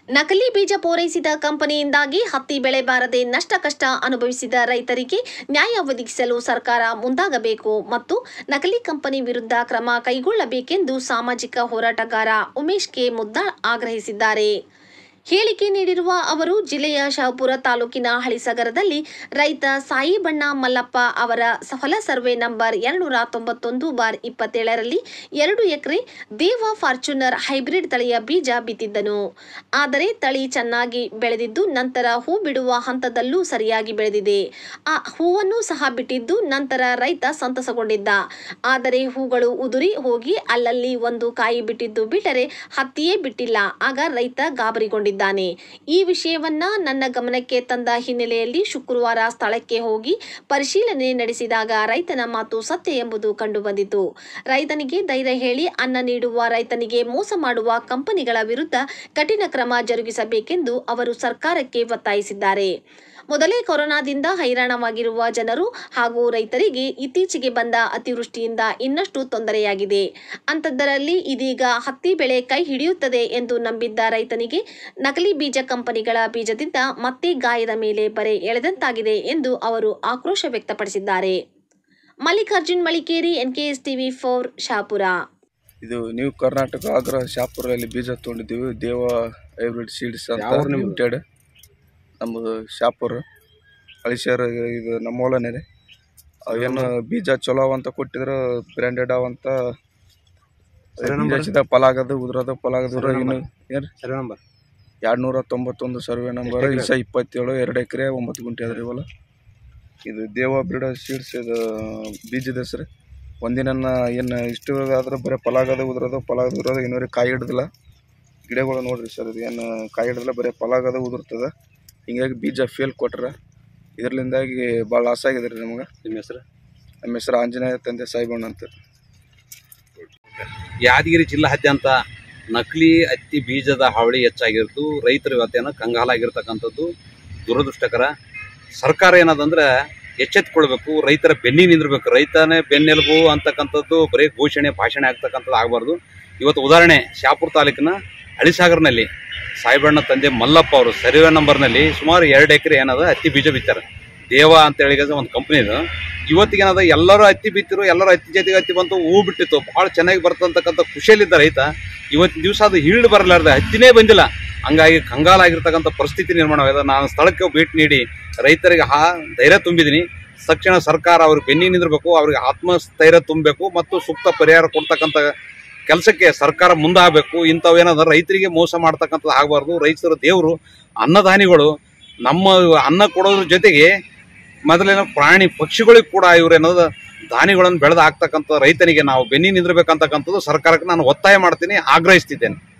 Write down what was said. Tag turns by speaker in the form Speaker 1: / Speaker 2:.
Speaker 1: ನಕಲಿ ಬೀಜ ಪೂರೈಸಿದ ಕಂಪನಿಯಿಂದಾಗಿ ಹತ್ತಿ ಬೆಳೆ ಬಾರದೆ ನಷ್ಟ ಕಷ್ಟ ಅನುಭವಿಸಿದ ರೈತರಿಗೆ ನ್ಯಾಯ ಒದಗಿಸಲು ಸರ್ಕಾರ ಮುಂದಾಗಬೇಕು ಮತ್ತು ನಕಲಿ ಕಂಪನಿ ವಿರುದ್ಧ ಕ್ರಮ ಕೈಗೊಳ್ಳಬೇಕೆಂದು ಸಾಮಾಜಿಕ ಹೋರಾಟಗಾರ ಉಮೇಶ್ ಕೆ ಮುದ್ದಾಳ್ ಆಗ್ರಹಿಸಿದ್ದಾರೆ ಹೇಳಿಕೆ ನೀಡಿರುವ ಅವರು ಜಿಲ್ಲೆಯ ಶಹಪುರ ತಾಲೂಕಿನ ಹಳಿಸಗರದಲ್ಲಿ ರೈತ ಸಾಯಿಬಣ್ಣ ಮಲ್ಲಪ್ಪ ಅವರ ಸಫಲ ಸರ್ವೆ ನಂಬರ್ ಎರಡುನೂರ ತೊಂಬತ್ತೊಂದು ಬಾರ್ ಇಪ್ಪತ್ತೇಳರಲ್ಲಿ ಎರಡು ಎಕರೆ ದೇವ ಫಾರ್ಚುನರ್ ಹೈಬ್ರಿಡ್ ತಳಿಯ ಬೀಜ ಬಿತ್ತಿದ್ದನು ಆದರೆ ತಳಿ ಚೆನ್ನಾಗಿ ಬೆಳೆದಿದ್ದು ನಂತರ ಹೂ ಬಿಡುವ ಹಂತದಲ್ಲೂ ಸರಿಯಾಗಿ ಬೆಳೆದಿದೆ ಆ ಹೂವನ್ನು ಸಹ ಬಿಟ್ಟಿದ್ದು ನಂತರ ರೈತ ಸಂತಸಗೊಂಡಿದ್ದ ಆದರೆ ಹೂಗಳು ಉದುರಿ ಹೋಗಿ ಅಲ್ಲಲ್ಲಿ ಒಂದು ಕಾಯಿ ಬಿಟ್ಟಿದ್ದು ಬಿಟ್ಟರೆ ಹತ್ತಿಯೇ ಬಿಟ್ಟಿಲ್ಲ ಆಗ ರೈತ ಗಾಬರಿಗೊಂಡಿದ್ದಾನೆ ಈ ವಿಷಯವನ್ನ ನನ್ನ ಗಮನಕ್ಕೆ ತಂದ ಹಿನ್ನೆಲೆಯಲ್ಲಿ ಶುಕ್ರವಾರ ಸ್ಥಳಕ್ಕೆ ಹೋಗಿ ಪರಿಶೀಲನೆ ನಡೆಸಿದಾಗ ರೈತನ ಮಾತು ಸತ್ಯ ಎಂಬುದು ಕಂಡುಬಂದಿತು ರೈತನಿಗೆ ಧೈರ್ಯ ಹೇಳಿ ಅನ್ನ ನೀಡುವ ರೈತನಿಗೆ ಮೋಸ ಮಾಡುವ ಕಂಪನಿಗಳ ವಿರುದ್ಧ ಕಠಿಣ ಕ್ರಮ ಜರುಗಿಸಬೇಕೆಂದು ಅವರು ಸರ್ಕಾರಕ್ಕೆ ಒತ್ತಾಯಿಸಿದ್ದಾರೆ ಮೊದಲೇ ಕೊರೋನಾದಿಂದ ಹೈರಾಣವಾಗಿರುವ ಜನರು ಹಾಗೂ ರೈತರಿಗೆ ಇತ್ತೀಚೆಗೆ ಬಂದ ಅತಿವೃಷ್ಟಿಯಿಂದ ಇನ್ನಷ್ಟು ತೊಂದರೆಯಾಗಿದೆ ಅಂಥದ್ದರಲ್ಲಿ ಇದೀಗ ಹತ್ತಿ ಬೆಳೆ ಕೈ ಹಿಡಿಯುತ್ತದೆ ಎಂದು ನಂಬಿದ್ದ ರೈತನಿಗೆ ನಕಲಿ ಬೀಜ ಕಂಪನಿಗಳ ಬೀಜದಿಂದ ಮತ್ತೆ ಗಾಯದ ಮೇಲೆ ಬರೆ ಎಳೆದಂತಾಗಿದೆ ಎಂದು ಅವರು ಆಕ್ರೋಶ ವ್ಯಕ್ತಪಡಿಸಿದ್ದಾರೆ Mallikarjun Malikeri NKS TV four Shapura
Speaker 2: ಇದು ನ್ಯೂ ಕರ್ನಾಟಕ ಆಗ್ರ ಶಾಪುರಲ್ಲಿ ಬೀಜ ತೊಗೊಂಡಿದ್ದೀವಿ ದೇವ ಹೈಬ್ರಿಡ್ ಸೀಡ್ಸ್ ಅಂತ
Speaker 3: ಯಾವ ಊರು ನಿಮ್ದು?
Speaker 2: ಲಿಮಿಟೆಡ್ ನಮ್ಮದು ಶಾಪುರ ಹಳಿಶೇರ್ ಇದು ನಮ್ಮ ಹೊಲನೇ ರೀ ಅವೇನು ಬೀಜ ಚಲೋ ಅವ ಅಂತ ಕೊಟ್ಟಿದ್ರು ಬ್ರ್ಯಾಂಡೆಡ್ ಅವಂತ
Speaker 3: ಸರಿ
Speaker 2: ಬೀಜ
Speaker 3: ನಂಬರ್?
Speaker 2: ಹಚ್ಚಿದ ಫಲಾಗದು ಉದ್ರದ ಫಲಾಗದ್ರ
Speaker 3: ಸರಿ
Speaker 2: ಇನ್ನು
Speaker 3: ನಂಬರ್?
Speaker 2: ಏನು
Speaker 3: ಸರ್ವೆ ನಂಬರ್
Speaker 2: ಎರಡು ನೂರ ತೊಂಬತ್ತೊಂದು ಸರ್ವೆ ನಂಬರ್
Speaker 3: ಎಷ್ಟ್ ಎಕ್ರೆ?
Speaker 2: ಇಸ ಇಪ್ಪತ್ತೇಳು ಎರಡು ಎಕರೆ ಒಂಬತ್ತು ಗುಂಟೆ ಅದ್ರಿ ಹೊಲ ಇದು ದೇವ ಬ್ರೀಡ್ ಸೀಡ್ಸ್ ಇದು ಬೀಜದ ಹೆಸ್ರು ಒಂದಿನ ಏನು ಇಷ್ಟು ಆದ್ರೆ ಬರೀ ಫಲಾಗದ ಉದ್ರದ ಫಲಾಗದ ಉದ್ರದ ಇನ್ನೂರಿಗೆ ಕಾಯಿ ಹಿಡ್ದಿಲ್ಲ ಗಿಡಗಳು ನೋಡ್ರಿ ಸರ್ ಇದು ಏನು ಕಾಯಿ ಹಿಡ್ದಿಲ್ಲ ಬರೀ ಫಲಾಗದ ಉದುರ್ತದ ಹಿಂಗಾಗಿ ಬೀಜ ಫೇಲ್ ಕೊಟ್ರ ಇದರ್ಲಿಂದಾಗಿ ಭಾಳ ಲಾಸ್ ಆಗಿದೆ ರೀ ನಮ್ಗೆ
Speaker 3: ನಿಮ್ಮ ಹೆಸರು
Speaker 2: ನಮ್ಮ ಹೆಸರು ಆಂಜನೇಯ ತಂದೆ ಸಾಯಿಬಣ್ಣ ಅಂತ
Speaker 4: ಯಾದಗಿರಿ ಜಿಲ್ಲಾದ್ಯಂತ ನಕಲಿ ಹತ್ತಿ ಬೀಜದ ಹಾವಳಿ ಹೆಚ್ಚಾಗಿರ್ತು ರೈತರ ಇವತ್ತೇನೋ ಕಂಗಾಲಾಗಿರ್ತಕ್ಕಂಥದ್ದು ದುರದೃಷ್ಟಕರ ಸರ್ಕಾರ ಏನದಂದ್ರೆ ಎಚ್ಚೆತ್ಕೊಳ್ಬೇಕು ರೈತರ ಬೆನ್ನಿ ನಿಂದಿರ್ಬೇಕು ರೈತನೇ ಬೆನ್ನೆಲುಬು ಅಂತಕ್ಕಂಥದ್ದು ಬರೀ ಘೋಷಣೆ ಭಾಷಣ ಆಗ್ತಕ್ಕಂಥದ್ದು ಆಗಬಾರ್ದು ಇವತ್ತು ಉದಾಹರಣೆ ಶಾಪುರ ತಾಲೂಕಿನ ಹಳಿಸಾಗರ್ನಲ್ಲಿ ಸಾಯಿಬಣ್ಣ ತಂದೆ ಮಲ್ಲಪ್ಪ ಅವರು ಸರ್ವೆ ನಂಬರ್ನಲ್ಲಿ ಸುಮಾರು ಎರಡು ಎಕರೆ ಏನದ ಹತ್ತಿ ಬೀಜ ಬಿತ್ತಾರೆ ದೇವ ಅಂತ ಹೇಳಿ ಒಂದು ಕಂಪ್ನಿ ಇದು ಇವತ್ತಿಗೆ ಏನದ ಎಲ್ಲರೂ ಹತ್ತಿ ಬಿತ್ತಿರು ಎಲ್ಲರೂ ಹತ್ತಿ ಜೊತೆಗೆ ಹತ್ತಿ ಬಂತು ಹೂ ಬಿಟ್ಟಿತ್ತು ಭಾಳ ಚೆನ್ನಾಗಿ ಬರ್ತಂತಕ್ಕಂಥ ಖುಷಿಯಲ್ಲಿದ್ದ ರೈತ ಇವತ್ತಿನ ದಿವಸ ಅದು ಹಿಳ್ಳು ಬರಲಾರ್ದೆ ಹತ್ತಿನೇ ಬಂದಿಲ್ಲ ಹಂಗಾಗಿ ಕಂಗಾಲಾಗಿರ್ತಕ್ಕಂಥ ಪರಿಸ್ಥಿತಿ ನಿರ್ಮಾಣವಾಗಿದೆ ನಾನು ಸ್ಥಳಕ್ಕೆ ಭೇಟಿ ನೀಡಿ ರೈತರಿಗೆ ಹಾ ಧೈರ್ಯ ತುಂಬಿದ್ದೀನಿ ತಕ್ಷಣ ಸರ್ಕಾರ ಅವ್ರಿಗೆ ಬೆನ್ನಿ ನಿಂದಿರಬೇಕು ಅವ್ರಿಗೆ ಆತ್ಮಸ್ಥೈರ್ಯ ತುಂಬಬೇಕು ಮತ್ತು ಸೂಕ್ತ ಪರಿಹಾರ ಕೊಡ್ತಕ್ಕಂಥ ಕೆಲಸಕ್ಕೆ ಸರ್ಕಾರ ಮುಂದಾಗಬೇಕು ಇಂಥವೇನಾದ್ರೆ ರೈತರಿಗೆ ಮೋಸ ಮಾಡ್ತಕ್ಕಂಥದ್ದು ಆಗಬಾರ್ದು ರೈತರ ದೇವರು ಅನ್ನದಾನಿಗಳು ನಮ್ಮ ಅನ್ನ ಕೊಡೋದ್ರ ಜೊತೆಗೆ ಮೊದಲೇನೋ ಪ್ರಾಣಿ ಪಕ್ಷಿಗಳಿಗೆ ಕೂಡ ಇವ್ರೇನದ ದಾನಿಗಳನ್ನು ಬೆಳೆದು ಹಾಕ್ತಕ್ಕಂಥ ರೈತನಿಗೆ ನಾವು ಬೆನ್ನಿ ನಿಂದಿರ್ಬೇಕಂತಕ್ಕಂಥದ್ದು ಸರ್ಕಾರಕ್ಕೆ ನಾನು ಒತ್ತಾಯ ಮಾಡ್ತೀನಿ ಆಗ್ರಹಿಸ್ತಿದ್ದೇನೆ